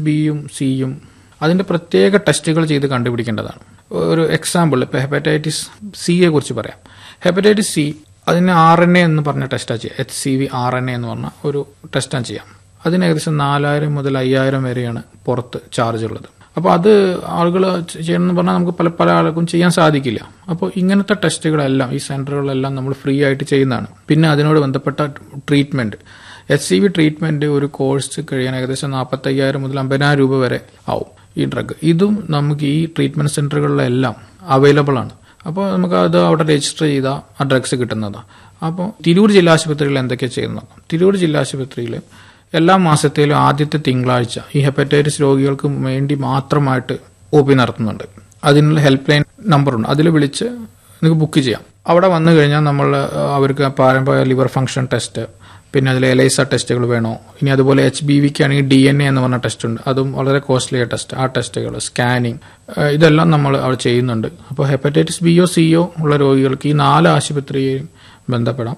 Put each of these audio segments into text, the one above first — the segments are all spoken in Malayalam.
ബിയും സിയും അതിന്റെ പ്രത്യേക ടെസ്റ്റുകൾ ചെയ്ത് കണ്ടുപിടിക്കേണ്ടതാണ് ഒരു എക്സാമ്പിൾ ഇപ്പൊ ഹെപ്പറ്റൈറ്റിസ് സിയെ കുറിച്ച് പറയാം ഹെപ്പറ്റൈറ്റിസ് സി അതിന് ആർ എൻ എ എന്ന് പറഞ്ഞ ടെസ്റ്റാണ് ചെയ്യുക H C V R N A എന്ന് പറഞ്ഞ ഒരു ടെസ്റ്റാണ് ചെയ്യാം അതിന് ഏകദേശം നാലായിരം മുതൽ അയ്യായിരം വരെയാണ് പുറത്ത് ചാർജ് ഉള്ളത് അപ്പോൾ അത് ആളുകൾ ചെയ്യണമെന്ന് പറഞ്ഞാൽ നമുക്ക് പല പല ആൾക്കും ചെയ്യാൻ സാധിക്കില്ല അപ്പോൾ ഇങ്ങനത്തെ ടെസ്റ്റുകളെല്ലാം ഈ സെന്ററുകളെല്ലാം നമ്മൾ ഫ്രീ ആയിട്ട് ചെയ്യുന്നതാണ് പിന്നെ അതിനോട് ബന്ധപ്പെട്ട treatment H C V treatment ഒരു കോഴ്സ് കഴിയാൻ ഏകദേശം നാൽപ്പത്തയ്യായിരം മുതൽ അമ്പതിനായിരം രൂപ വരെ ആവും ഈ ഡ്രഗ് ഇതും നമുക്ക് ഈ ട്രീറ്റ്മെന്റ് സെന്ററുകളിലെല്ലാം അവൈലബിൾ ആണ് അപ്പോൾ നമുക്ക് അത് അവിടെ രജിസ്റ്റർ ചെയ്താൽ ആ ഡ്രഗ്സ് കിട്ടുന്നതാണ് അപ്പോൾ തിരൂർ ജില്ലാ ആശുപത്രിയിൽ എന്തൊക്കെയാണ് ചെയ്യുന്നത് തിരൂർ ജില്ലാ ആശുപത്രിയിൽ എല്ലാ മാസത്തിലും ആദ്യത്തെ തിങ്കളാഴ്ച ഈ ഹെപ്പറ്റൈറ്റിസ് രോഗികൾക്ക് വേണ്ടി മാത്രമായിട്ട് ഒ പി നടത്തുന്നുണ്ട് അതിനുള്ള ഹെൽപ്പ് ലൈൻ നമ്പറുണ്ട് അതിൽ വിളിച്ച് നിങ്ങൾക്ക് ബുക്ക് ചെയ്യാം അവിടെ വന്നു കഴിഞ്ഞാൽ നമ്മൾ അവർക്ക് പാരമ്പര്യ ലിവർ ഫംഗ്ഷൻ ടെസ്റ്റ് പിന്നെ അതിൽ എലൈസ ടെസ്റ്റുകൾ വേണോ ഇനി അതുപോലെ എച്ച് ബി വിക്ക് ആണെങ്കിൽ ഡി എൻ എ എന്ന് പറഞ്ഞ ടെസ്റ്റ് ഉണ്ട് അതും വളരെ കോസ്റ്റ്ലിയ ടെസ്റ്റ് ആ ടെസ്റ്റുകൾ സ്കാനിങ് ഇതെല്ലാം നമ്മൾ അവിടെ ചെയ്യുന്നുണ്ട് അപ്പോൾ ഹെപ്പറ്റൈറ്റിസ് ബിയോ സിയോ ഉള്ള രോഗികൾക്ക് ഈ നാല് ആശുപത്രിയെയും ബന്ധപ്പെടാം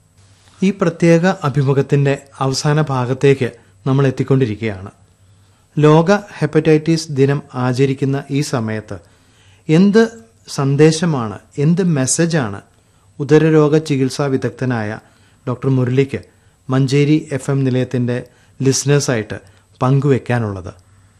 ഈ പ്രത്യേക അഭിമുഖത്തിന്റെ അവസാന ഭാഗത്തേക്ക് നമ്മൾ എത്തിക്കൊണ്ടിരിക്കുകയാണ് ലോക ഹെപ്പറ്റൈറ്റിസ് ദിനം ആചരിക്കുന്ന ഈ സമയത്ത് എന്ത് സന്ദേശമാണ് എന്ത് മെസ്സേജാണ് ഉദരരോഗ ചികിത്സാ വിദഗ്ധനായ ഡോക്ടർ മുരളിക്ക് മഞ്ചേരി എഫ് എം നിലയത്തിന്റെ ലിസണേഴ്സായിട്ട് പങ്കുവെക്കാനുള്ളത്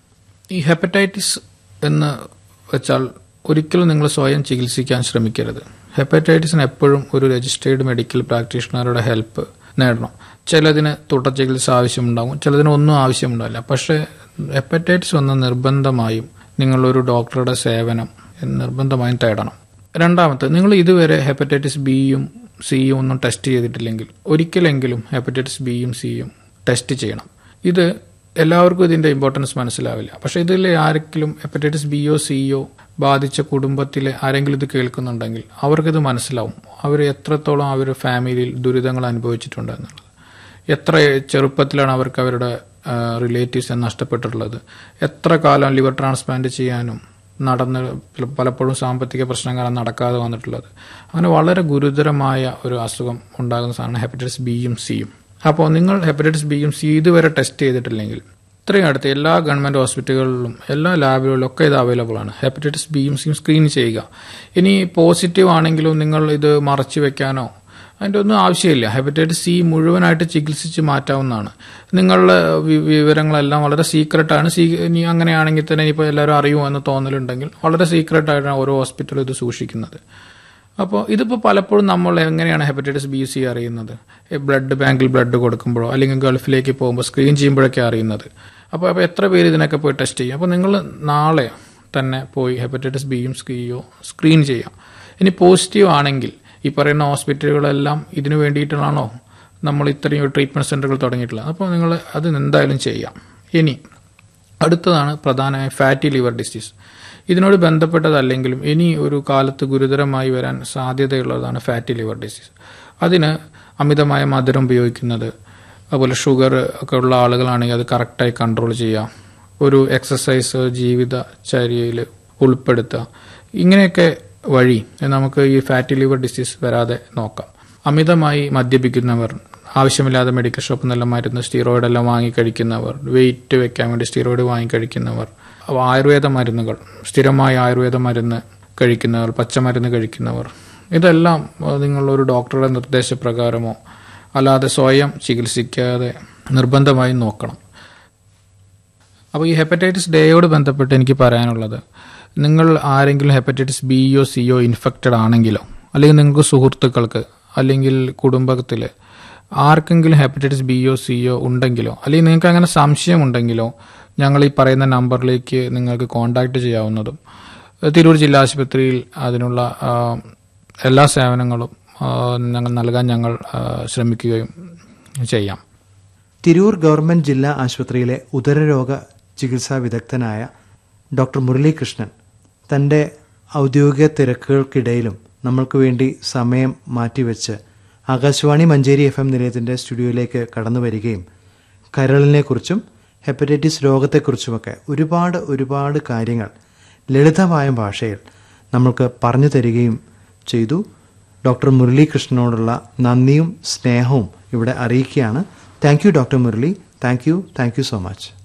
ഈ ഹെപ്പറ്റൈറ്റിസ് എന്ന് വെച്ചാൽ ഒരിക്കലും നിങ്ങൾ സ്വയം ചികിത്സിക്കാൻ ശ്രമിക്കരുത് ഹെപ്പറ്റൈറ്റിസിന് എപ്പോഴും ഒരു രജിസ്റ്റേർഡ് മെഡിക്കൽ പ്രാക്ടീഷണറുടെ ഹെൽപ്പ് നേടണം ചിലതിന് തുടർ ചികിത്സ ആവശ്യമുണ്ടാകും ചിലതിന് ഒന്നും ആവശ്യമുണ്ടാവില്ല പക്ഷേ ഹെപ്പറ്റൈറ്റിസ് വന്ന നിർബന്ധമായും നിങ്ങളൊരു ഡോക്ടറുടെ സേവനം നിർബന്ധമായും തേടണം രണ്ടാമത്തെ നിങ്ങൾ ഇതുവരെ ഹെപ്പറ്റൈറ്റിസ് ബിയും സിയും ഒന്നും ടെസ്റ്റ് ചെയ്തിട്ടില്ലെങ്കിൽ ഒരിക്കലെങ്കിലും ഹെപ്പറ്റൈറ്റിസ് ബിയും സിയും ടെസ്റ്റ് ചെയ്യണം ഇത് എല്ലാവർക്കും ഇതിന്റെ ഇമ്പോർട്ടൻസ് മനസ്സിലാവില്ല പക്ഷെ ഇതിൽ ആരെങ്കിലും ഹെപ്പറ്റൈറ്റിസ് ബിയോ സിയോ ബാധിച്ച കുടുംബത്തിലെ ആരെങ്കിലും ഇത് കേൾക്കുന്നുണ്ടെങ്കിൽ അവർക്കിത് മനസ്സിലാവും അവർ എത്രത്തോളം അവർ ഫാമിലിയിൽ ദുരിതങ്ങൾ അനുഭവിച്ചിട്ടുണ്ട് എന്നുള്ളത് എത്ര ചെറുപ്പത്തിലാണ് അവർക്ക് അവരുടെ റിലേറ്റീവ്സ് നഷ്ടപ്പെട്ടിട്ടുള്ളത് എത്ര കാലം ലിവർ ട്രാൻസ്പ്ലാന്റ് ചെയ്യാനും നടന്ന് പലപ്പോഴും സാമ്പത്തിക പ്രശ്നം കാരണം നടക്കാതെ വന്നിട്ടുള്ളത് അങ്ങനെ വളരെ ഗുരുതരമായ ഒരു അസുഖം ഉണ്ടാകുന്ന സാധനം ഹെപ്പറ്റൈറ്റിസ് ബിയും സിയും അപ്പോൾ നിങ്ങൾ ഹെപ്പറ്റൈറ്റിസ് ബിയും സി ഇതുവരെ ടെസ്റ്റ് ചെയ്തിട്ടില്ലെങ്കിൽ ഇത്രയും അടുത്ത് എല്ലാ ഗവൺമെന്റ് ഹോസ്പിറ്റലുകളിലും എല്ലാ ലാബുകളിലും ഒക്കെ ഇത് അവൈലബിൾ ആണ് ഹെപ്പറ്റൈറ്റിസ് ബിയും സിയും സ്ക്രീൻ ചെയ്യുക ഇനി പോസിറ്റീവ് ആണെങ്കിലും നിങ്ങൾ ഇത് മറച്ചു വെക്കാനോ അതിൻ്റെ ഒന്നും ആവശ്യമില്ല ഹെപ്പറ്റൈറ്റിസ് സി മുഴുവനായിട്ട് ചികിത്സിച്ച് മാറ്റാവുന്നതാണ് നിങ്ങളുടെ വിവരങ്ങളെല്ലാം വളരെ സീക്രട്ടാണ് സീ ഇനി അങ്ങനെയാണെങ്കിൽ തന്നെ ഇപ്പോൾ എല്ലാവരും അറിയുമോ എന്ന് തോന്നലുണ്ടെങ്കിൽ വളരെ സീക്രട്ടായിട്ടാണ് ഓരോ ഹോസ്പിറ്റലും ഇത് സൂക്ഷിക്കുന്നത് അപ്പോൾ ഇതിപ്പോൾ പലപ്പോഴും നമ്മൾ എങ്ങനെയാണ് ഹെപ്പറ്റൈറ്റിസ് ബി സി അറിയുന്നത് ബ്ലഡ് ബാങ്കിൽ ബ്ലഡ് കൊടുക്കുമ്പോഴോ അല്ലെങ്കിൽ ഗൾഫിലേക്ക് പോകുമ്പോൾ സ്ക്രീൻ ചെയ്യുമ്പോഴൊക്കെ അറിയുന്നത് അപ്പോൾ അപ്പോൾ എത്ര പേര് ഇതിനൊക്കെ പോയി ടെസ്റ്റ് ചെയ്യും അപ്പോൾ നിങ്ങൾ നാളെ തന്നെ പോയി ഹെപ്പറ്റൈറ്റിസ് ബിയും സിയോ സ്ക്രീൻ ചെയ്യാം ഇനി പോസിറ്റീവ് ആണെങ്കിൽ ഈ പറയുന്ന ഹോസ്പിറ്റലുകളെല്ലാം ഇതിനു വേണ്ടിയിട്ടാണോ നമ്മൾ ഇത്രയും ട്രീറ്റ്മെന്റ് സെന്ററുകൾ തുടങ്ങിയിട്ടുള്ളത് അപ്പോൾ നിങ്ങൾ അത് എന്തായാലും ചെയ്യാം ഇനി അടുത്തതാണ് പ്രധാനമായും ഫാറ്റി ലിവർ ഡിസീസ് ഇതിനോട് ബന്ധപ്പെട്ടതല്ലെങ്കിലും ഇനി ഒരു കാലത്ത് ഗുരുതരമായി വരാൻ സാധ്യതയുള്ളതാണ് ഫാറ്റി ലിവർ ഡിസീസ് അതിന് അമിതമായ മധുരം ഉപയോഗിക്കുന്നത് അതുപോലെ ഷുഗർ ഒക്കെ ഉള്ള ആളുകളാണെങ്കിൽ അത് കറക്റ്റായി കൺട്രോൾ ചെയ്യാം ഒരു എക്സസൈസ് ജീവിതചര്യയിൽ ഉൾപ്പെടുത്തുക ഇങ്ങനെയൊക്കെ വഴി നമുക്ക് ഈ ഫാറ്റി ലിവർ ഡിസീസ് വരാതെ നോക്കാം അമിതമായി മദ്യപിക്കുന്നവർ ആവശ്യമില്ലാതെ മെഡിക്കൽ ഷോപ്പിൽ നിന്നെല്ലാം മരുന്ന് സ്റ്റീറോയിഡ് എല്ലാം വാങ്ങി കഴിക്കുന്നവർ വെയിറ്റ് വെക്കാൻ വേണ്ടി സ്റ്റീറോയിഡ് വാങ്ങി കഴിക്കുന്നവർ ആയുർവേദ മരുന്നുകൾ സ്ഥിരമായി ആയുർവേദ മരുന്ന് കഴിക്കുന്നവർ പച്ചമരുന്ന് കഴിക്കുന്നവർ ഇതെല്ലാം നിങ്ങളൊരു ഡോക്ടറുടെ നിർദ്ദേശപ്രകാരമോ അല്ലാതെ സ്വയം ചികിത്സിക്കാതെ നിർബന്ധമായി നോക്കണം അപ്പോൾ ഈ ഹെപ്പറ്റൈറ്റിസ് ഡേയോട് ബന്ധപ്പെട്ട് എനിക്ക് പറയാനുള്ളത് നിങ്ങൾ ആരെങ്കിലും ഹെപ്പറ്റൈറ്റിസ് ബിയോ സിയോ ഇൻഫെക്റ്റഡ് ആണെങ്കിലോ അല്ലെങ്കിൽ നിങ്ങൾക്ക് സുഹൃത്തുക്കൾക്ക് അല്ലെങ്കിൽ കുടുംബത്തിൽ ആർക്കെങ്കിലും ഹെപ്പറ്റൈറ്റിസ് ബിയോ സിയോ ഉണ്ടെങ്കിലോ അല്ലെങ്കിൽ നിങ്ങൾക്ക് അങ്ങനെ സംശയമുണ്ടെങ്കിലോ ഞങ്ങൾ ഈ പറയുന്ന നമ്പറിലേക്ക് നിങ്ങൾക്ക് കോൺടാക്ട് ചെയ്യാവുന്നതും തിരൂർ ജില്ലാ ആശുപത്രിയിൽ അതിനുള്ള എല്ലാ സേവനങ്ങളും ഞങ്ങൾ നൽകാൻ ഞങ്ങൾ ശ്രമിക്കുകയും ചെയ്യാം തിരൂർ ഗവൺമെന്റ് ജില്ലാ ആശുപത്രിയിലെ ഉദരരോഗ ചികിത്സാ വിദഗ്ധനായ ഡോക്ടർ മുരളീകൃഷ്ണൻ തൻ്റെ ഔദ്യോഗിക തിരക്കുകൾക്കിടയിലും നമ്മൾക്ക് വേണ്ടി സമയം മാറ്റിവെച്ച് ആകാശവാണി മഞ്ചേരി എഫ് എം നിലയത്തിൻ്റെ സ്റ്റുഡിയോയിലേക്ക് കടന്നു വരികയും കരളിനെക്കുറിച്ചും ഹെപ്പറ്റൈറ്റിസ് രോഗത്തെക്കുറിച്ചുമൊക്കെ ഒരുപാട് ഒരുപാട് കാര്യങ്ങൾ ലളിതമായ ഭാഷയിൽ നമ്മൾക്ക് പറഞ്ഞു തരികയും ചെയ്തു ഡോക്ടർ മുരളീകൃഷ്ണനോടുള്ള നന്ദിയും സ്നേഹവും ഇവിടെ അറിയിക്കുകയാണ് thank you doctor Murali thank you thank you so much